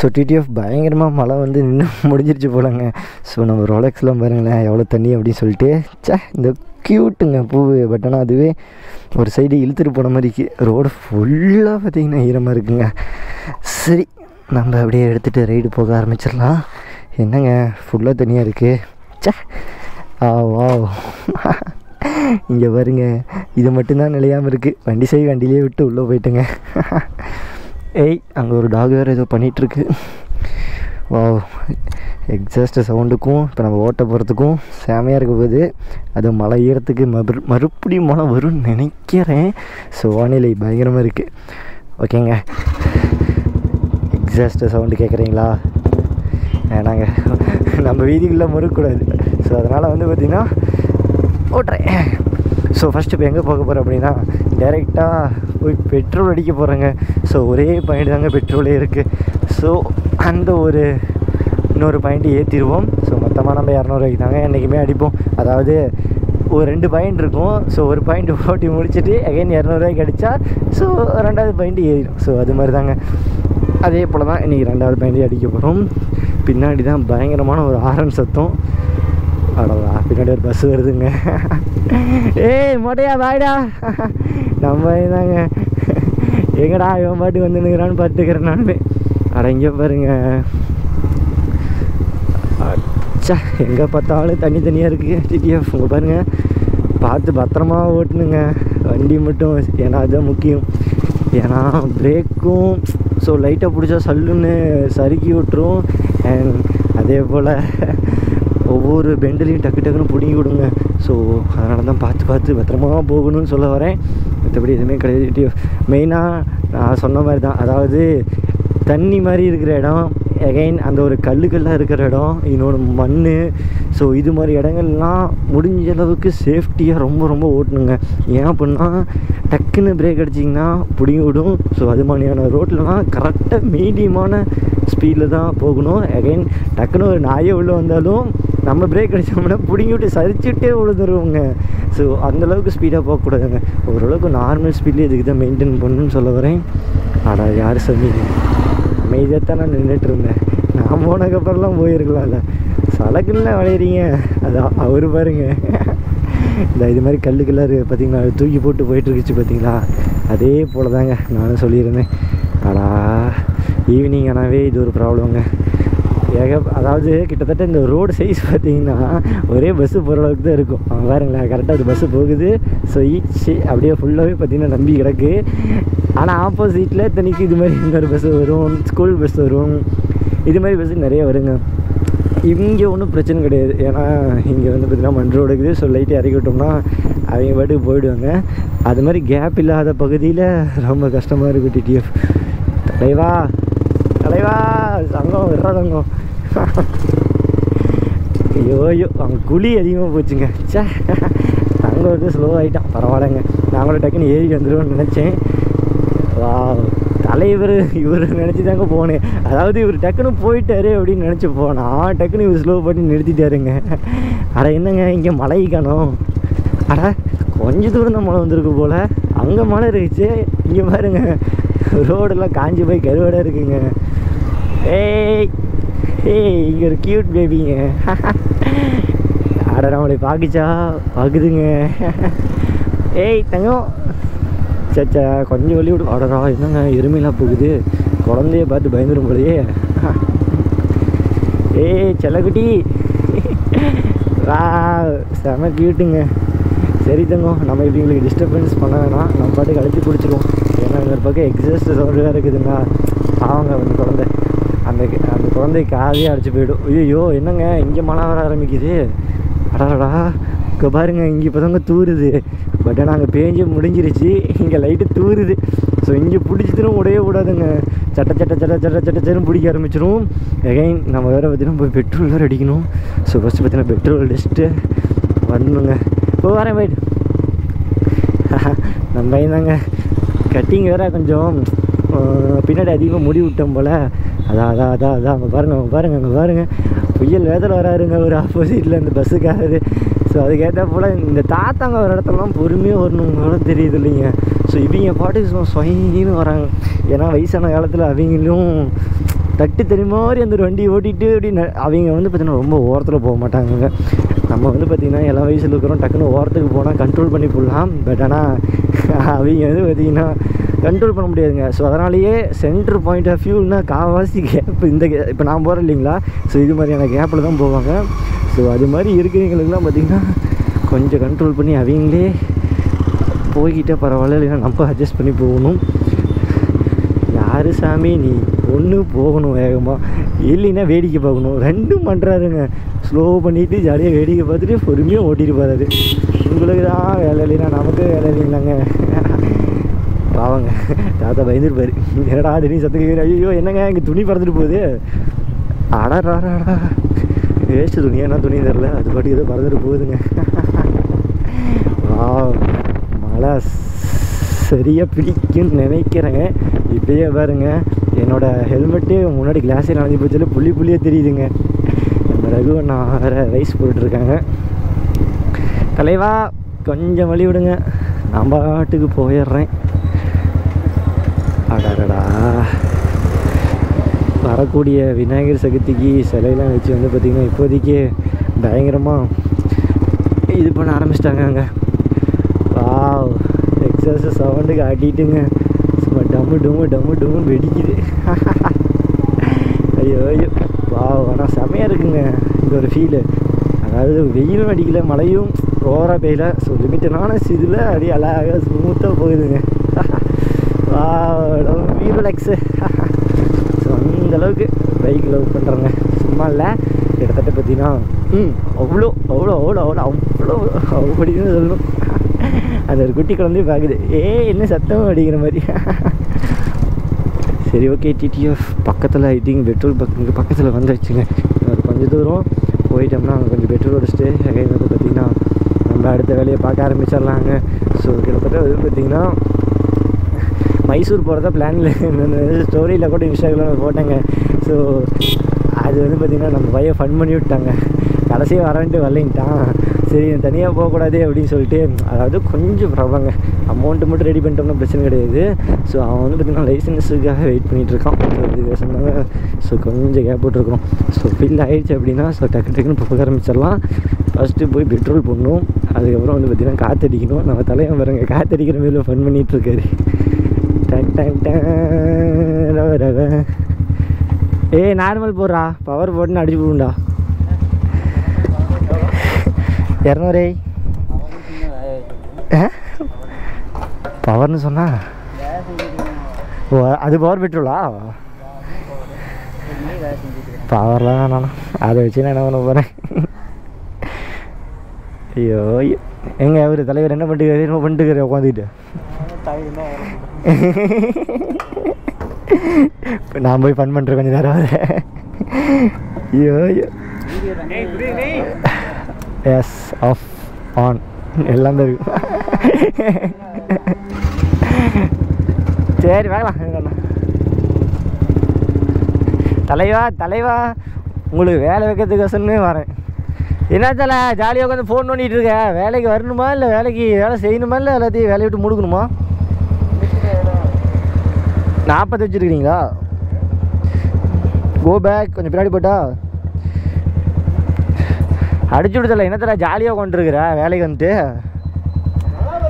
so TTF பயங்கரமாக மழை வந்து நின்று முடிஞ்சிருச்சு போலங்க ஸோ நம்ம ரோலெக்ஸ்லாம் பாருங்களேன் எவ்வளோ தண்ணி அப்படின்னு சொல்லிட்டு ச்சே இந்த க்யூட்டுங்க பூ பட் ஆனால் அதுவே ஒரு சைடு இழுத்துட்டு போன மாதிரி ரோடு ஃபுல்லாக பார்த்தீங்கன்னா ஈரமாக இருக்குங்க சரி நம்ம அப்படியே எடுத்துகிட்டு ரைடு போக ஆரம்பிச்சிடலாம் என்னங்க ஃபுல்லாக தனியாக இருக்குது ச்சே ஆ வா இங்கே பாருங்க இது மட்டும்தான் நிலையாமல் இருக்குது வண்டி சை வண்டியிலே விட்டு உள்ளே போயிட்டுங்க ஏய் அங்கே ஒரு டாக் வேறு ஏதோ பண்ணிகிட்ருக்கு வா எக்ஸாஸ்ட் சவுண்டுக்கும் இப்போ நம்ம ஓட்ட போகிறதுக்கும் செமையாக இருக்க போகுது அது மழை ஈரத்துக்கு மறு மறுபடியும் மழை வரும்னு நினைக்கிறேன் ஸோ வானிலை பயங்கரமாக இருக்குது ஓகேங்க எக்ஸாஸ்ட் சவுண்டு கேட்குறீங்களா வேணாங்க நம்ம வீதிக்குள்ளே முறுக்கூடாது ஸோ அதனால் வந்து பார்த்திங்கன்னா ஓட்டுறேன் ஸோ ஃபஸ்ட்டு இப்போ எங்கே போக போகிறோம் அப்படின்னா டைரெக்டாக போய் பெட்ரோல் அடிக்க போகிறேங்க ஸோ ஒரே பாயிண்ட் தாங்க பெட்ரோலே இருக்குது ஸோ அந்த ஒரு இன்னொரு பாயிண்ட் ஏற்றிடுவோம் ஸோ மொத்தமாக நம்ம இரநூறுவாய்க்கு தாங்க என்றைக்குமே அடிப்போம் அதாவது ஒரு ரெண்டு பாயிண்ட் இருக்கும் ஸோ ஒரு பாயிண்ட் ஓட்டி முடிச்சுட்டு அகைன் இரநூறுவாய்க்கு அடித்தா ஸோ ரெண்டாவது பாயிண்ட் ஏறிடும் ஸோ அது மாதிரி தாங்க அதே போல் தான் இன்றைக்கி ரெண்டாவது பாயிண்ட் அடிக்க போகிறோம் பின்னாடி தான் பயங்கரமான ஒரு ஆரன் சத்தம் அடவா பின்னாடி ஒரு பஸ் வருதுங்க ஏய் மொட்டையா வாய்டா நம்ம தாங்க எங்கடா இவன் பாட்டு வந்து நிற்கிறான்னு பார்த்துக்கிறேன் நானுமே அட இங்கே பாருங்க அச்சா எங்கே பார்த்தாலும் தண்ணி தனியாக இருக்குது டிடிஎஃப் உங்கள் பாருங்கள் பார்த்து பத்திரமா ஓட்டணுங்க வண்டி மட்டும் ஏன்னா அதுதான் முக்கியம் ஏன்னா பிரேக்கும் ஸோ லைட்டாக பிடிச்சா சல்லுன்னு சறுக்கி விட்டுரும் அண்ட் அதே போல் ஒவ்வொரு பெண்டுலையும் டக்கு டக்குன்னு பிடிங்கி விடுங்க ஸோ அதனால தான் பார்த்து பார்த்து பத்திரமா போகணும்னு சொல்ல வரேன் மற்றபடி எதுவுமே கிடையாது மெயினாக நான் சொன்ன மாதிரி தான் அதாவது தண்ணி மாதிரி இருக்கிற இடம் எகைன் அந்த ஒரு கல்லுக்கல்லாக இருக்கிற இடம் இன்னொன்று மண் ஸோ இது மாதிரி இடங்கள்லாம் முடிஞ்ச அளவுக்கு சேஃப்டியாக ரொம்ப ரொம்ப ஓட்டணுங்க ஏன் அப்படின்னா டக்குன்னு பிரேக் அடிச்சிங்கன்னா பிடிங்கி விடும் ஸோ அது மாதிரியான ரோட்லலாம் கரெக்டாக மீடியமான ஸ்பீடில் தான் போகணும் எகைன் டக்குன்னு ஒரு நாயே உள்ளே வந்தாலும் நம்ம பிரேக் அடித்தோம்னா பிடிங்கி விட்டு சரிச்சுட்டே விழுந்துருவோங்க ஸோ அந்தளவுக்கு ஸ்பீடாக போகக்கூடாதுங்க ஓரளவுக்கு நார்மல் ஸ்பீட்லேயே இதுக்கு தான் மெயின்டைன் பண்ணணும்னு சொல்ல வரேன் அடா யார் சொன்னீங்க அமைதியாக தான் நான் நின்றுட்டு இருந்தேன் நான் போனதுக்கப்புறம்லாம் போயிருக்கலாம்ல சலக்குன்னு விளையிறீங்க அதான் அவர் பாருங்க இந்த இது மாதிரி கல்லுக்கெல்லாம் இருக்குது பார்த்தீங்களா அது தூக்கி போட்டு போயிட்டுருக்குச்சு பார்த்தீங்களா அதே போல் தாங்க நானும் சொல்லியிருந்தேன் ஆடா ஈவினிங் ஆனாவே இது ஒரு ப்ராப்ளங்க ஏக அதாவது கிட்டத்தட்ட இந்த ரோடு சைஸ் பார்த்தீங்கன்னா ஒரே பஸ்ஸு போகிற அளவுக்கு தான் இருக்கும் அவங்க பாருங்களேன் கரெக்டாக அது பஸ்ஸு போகுது ஸோ ஈச்சு அப்படியே ஃபுல்லாகவே பார்த்தீங்கன்னா நம்பி கிடக்கு ஆனால் ஆப்போசிட்டில் தனிக்கு இது மாதிரி இன்னொரு பஸ்ஸு வரும் ஸ்கூல் பஸ் வரும் இது மாதிரி பஸ்ஸு நிறைய வருங்க இங்கே ஒன்றும் பிரச்சனை கிடையாது ஏன்னா இங்கே வந்து பார்த்திங்கன்னா மண் ரோடு இருக்குது ஸோ லைட்டு இறக்கி விட்டோம்னா அவங்க பாட்டுக்கு போயிடுவாங்க அது மாதிரி கேப் இல்லாத பகுதியில் ரொம்ப கஷ்டமாக இருக்குது டிடிஎஃப் தலைவா தலைவா சங்கம் விடுறா சங்கம் ஐயோ ஐயோ அவங்க குழி அதிகமாக போச்சுங்க சே அங்கே வந்து ஸ்லோ ஆகிட்டான் பரவாயில்லைங்க நாங்களும் டக்குன்னு ஏறி வந்துடுவோம்னு நினச்சேன் வா தலைவர் இவர் நினச்சி தாங்க போனேன் அதாவது இவர் டக்குன்னு போயிட்டாரு அப்படின்னு நினச்சி போனா டக்குன்னு இவர் ஸ்லோ பண்ணி நிறுத்திட்டாருங்க அட என்னங்க இங்கே மழை காணோம் அட கொஞ்ச தூரம் தான் மழை வந்திருக்கு போல் அங்கே மழை இருந்துச்சு இங்கே பாருங்க ரோடெல்லாம் காஞ்சி போய் கருவாடாக இருக்குங்க ஏய் ஏய் இங்கே ஒரு க்யூட் பேபிங்க அட நம்மளை பார்க்குச்சா பார்க்குதுங்க ஏய் தங்கம் சச்சா கொஞ்சம் வழி விடு அடடா என்னங்க எருமையெல்லாம் போகுது குழந்தைய பார்த்து பயந்துடும் போலயே ஏய் செல்லக்குட்டி வா செம கியூட்டுங்க சரி தங்கம் நம்ம இப்படி உங்களுக்கு டிஸ்டர்பன்ஸ் பண்ண வேணாம் நம்ம பாட்டுக்கு அழைச்சி பிடிச்சிருவோம் ஏன்னா இந்த பக்கம் எக்ஸாஸ்ட் சவுண்டு வேறு இருக்குதுங்க பாவங்க அந்த குழந்தை அந்த அந்த குழந்தை காதையே அடிச்சு போயிடும் ஐயோ என்னங்க இங்கே மழை வர ஆரம்பிக்குது அடாடா இங்கே பாருங்க இங்கே இப்போ தாங்க தூருது பட் ஆனால் அங்கே பேஞ்சு முடிஞ்சிருச்சு இங்கே லைட்டு தூருது ஸோ இங்கே பிடிச்சதுன்னு உடையே விடாதுங்க சட்ட சட்ட சட்ட சட்ட சட்ட சட்டன்னு பிடிக்க ஆரம்பிச்சிரும் எகைன் நம்ம வேறு பார்த்தீங்கன்னா போய் பெட்ரோல் வேறு அடிக்கணும் ஸோ ஃபஸ்ட்டு பார்த்தீங்கன்னா பெட்ரோல் அடிச்சுட்டு வரணுங்க இப்போ வரேன் போயிட்டு நம்ம பையன் தாங்க கட்டிங் வேற கொஞ்சம் ஆஹ், பின்னாடி அதிகமாக முடி விட்டோம் போல் அதான் அதான் அதான் அதான் அங்கே பாருங்கள் அங்கே பாருங்கள் அங்கே பாருங்கள் புயல் வேதல் வராருங்க ஒரு ஆப்போசிட்டில் இந்த பஸ்ஸுக்காரரு ஸோ அதுக்கேற்ற போல் இந்த தாத்தாங்க ஒரு இடத்துலலாம் பொறுமையாக வரணுங்களோட தெரியுது இல்லைங்க ஸோ இவங்க பாட்டுக்கு சும்மா சொயின்னு வராங்க ஏன்னா வயசான காலத்தில் அவங்களும் தட்டு தறி மாதிரி அந்த ஒரு வண்டி ஓட்டிட்டு அப்படி ந- அவங்க வந்து பார்த்திங்கன்னா ரொம்ப ஓரத்தில் போக மாட்டாங்க நம்ம வந்து பார்த்திங்கன்னா எல்லா வயசில் இருக்கிறோம் டக்குன்னு ஓரத்துக்கு போனால் கண்ட்ரோல் பண்ணி போடலாம் பட் ஆனால் அவங்க வந்து பார்த்திங்கன்னா கண்ட்ரோல் பண்ண முடியாதுங்க ஸோ அதனாலேயே சென்டர் பாயிண்ட் ஆஃப் வியூனா காவாசி கேப் இந்த இப்போ நான் போகிறேன் இல்லைங்களா ஸோ இது மாதிரியான கேப்பில் தான் போவாங்க ஸோ அது மாதிரி இருக்கிறவங்களுக்குலாம் பார்த்திங்கன்னா கொஞ்சம் கண்ட்ரோல் பண்ணி அவங்களே போய்கிட்டே பரவாயில்ல இல்லைன்னா நம்ம அட்ஜஸ்ட் பண்ணி போகணும் யாரு சாமி நீ ஒன்று போகணும் வேகமாக இல்லைன்னா வேடிக்கை பார்க்கணும் ரெண்டும் பண்ணுறாருங்க ஸ்லோ பண்ணிவிட்டு ஜாலியாக வேடிக்கை பார்த்துட்டு பொறுமையாக ஓட்டிட்டு போகிறாரு உங்களுக்கு தான் வேலை இல்லைன்னா நமக்கு வேலை இல்லைங்களாங்க பாவங்க தாத்தா பயந்துருப்பாரு என்னடா திடீர்னு சத்தம் கேட்குற ஐயோ என்னங்க இங்கே துணி பறந்துட்டு போகுது அடடா வேஸ்ட்டு துணி என்ன துணி தெரில அது பாட்டுக்கு ஏதோ பறந்துட்டு போகுதுங்க வா மழை சரியாக பிடிக்கும்னு நினைக்கிறேங்க இப்படியே பாருங்க என்னோட ஹெல்மெட்டு முன்னாடி கிளாஸே நனைஞ்சு போச்சுல புள்ளி புள்ளியாக தெரியுதுங்க நம்ம ரகுவண்ணா வேறு ரைஸ் போட்டுட்ருக்காங்க தலைவா கொஞ்சம் வழி விடுங்க நான் பாட்டுக்கு போயிடுறேன் அடடடா வரக்கூடிய விநாயகர் சதுர்த்திக்கு சிலையெல்லாம் வச்சு வந்து பார்த்திங்கன்னா இப்போதைக்கு பயங்கரமாக இது பண்ண ஆரம்பிச்சிட்டாங்க அங்கே வாவ் எக்ஸாஸ் சவுண்டுக்கு ஆட்டிட்டுங்க சும்மா டம்மு டம்மு டம்மு டம்முன்னு வெடிக்குது ஐயோ ஐயோ வாவ் ஆனால் செமையாக இருக்குங்க இந்த ஒரு ஃபீலு அதாவது வெயிலும் அடிக்கல மழையும் ஓவராக பெய்யல ஸோ லிமிட்டடான இதில் அப்படியே அழகாக ஸ்மூத்தாக போகுதுங்க வா வீரலெக்ஸு ஸோ அந்த அளவுக்கு பைக் லவ் பண்ணுறேங்க சும்மா இல்லை கிட்டத்தட்ட பார்த்தீங்கன்னா ம் அவ்வளோ அவ்வளோ அவ்வளோ அவ்வளோ அவ்வளோ அப்படின்னு சொல்லணும் அந்த ஒரு குட்டி குழந்தையும் பார்க்குது ஏ என்ன சத்தம் அடிக்கிற மாதிரி சரி ஓகே டிடிஎஃப் பக்கத்தில் ஐ திங்க் பெட்ரோல் பக் இங்கே பக்கத்தில் வந்துருச்சுங்க ஒரு கொஞ்சம் தூரம் போயிட்டோம்னா அங்கே கொஞ்சம் பெட்ரோல் அடிச்சுட்டு அகைன் வந்து பார்த்திங்கன்னா நம்ம அடுத்த வேலையை பார்க்க ஆரம்பிச்சிடலாங்க ஸோ கிட்டத்தட்ட வந்து பார்த்திங்கன்னா மைசூர் போகிறதா பிளானில் ஸ்டோரியில் கூட இன்ஸ்டாகிராமில் போட்டேங்க ஸோ அது வந்து பார்த்திங்கன்னா நம்ம பையன் ஃபன் பண்ணி விட்டாங்க கடைசியாக வரேன்ட்டு வரலைன்ட்டான் சரி தனியாக போகக்கூடாது அப்படின்னு சொல்லிட்டு அதாவது கொஞ்சம் ப்ராப்ளங்க அமௌண்ட்டு மட்டும் ரெடி பண்ணிட்டோம்னா பிரச்சனை கிடையாது ஸோ அவன் வந்து பார்த்திங்கன்னா லைசன்ஸுக்காக வெயிட் பண்ணிகிட்டு இருக்கான் ஸோ இது சொன்னாங்க ஸோ கொஞ்சம் கேப் விட்டுருக்குறோம் ஸோ ஃபில் ஆயிடுச்சு அப்படின்னா ஸோ டக்கு டக்குன்னு போக ஆரம்பிச்சிடலாம் ஃபஸ்ட்டு போய் பெட்ரோல் போடணும் அதுக்கப்புறம் வந்து பார்த்திங்கன்னா காற்றடிக்கணும் நம்ம தலையை பாருங்க காற்றடிக்கிற மேலே ஃபன் பண்ணிகிட்டு இருக்காரு டன் டன் டன் ரவ ரவ ஏய் நார்மல் போடுறா பவர் போட்டுன்னு அடிச்சு போடுண்டா இரநூறு பவர்னு சொன்னா ஓ அது பவர் பெட்ரோலா பவர்லாம் வேணாம் அதை வச்சு நான் என்ன பண்ண போகிறேன் ஐயோ ஐயோ எங்க அவர் தலைவர் என்ன பண்ணிட்டு என்ன பண்ணிட்டு உட்காந்துக்கிட்டு இப்போ நான் போய் ஃபன் பண்ணுறேன் கொஞ்ச நேரம் வர ஐயோ ஐயோ எஸ் ஆஃப் ஆன் எல்லாம் தான் இருக்கு சரி வேகலாம் தலைவா தலைவா உங்களுக்கு வேலை வைக்கிறதுக்கோசன்னு வரேன் என்ன தலை ஜாலியாக உட்காந்து ஃபோன் பண்ணிகிட்டு இருக்க வேலைக்கு வரணுமா இல்லை வேலைக்கு வேலை செய்யணுமா இல்லை எல்லாத்தையும் வேலையை விட்டு முடுக்கணுமா நாற்பது வச்சுருக்கிறீங்களா கோ பேக் கொஞ்சம் பின்னாடி போட்டா அடிச்சு விடுதல என்னத்தில் ஜாலியாக கொண்டிருக்கிற வேலைக்கு வந்துட்டு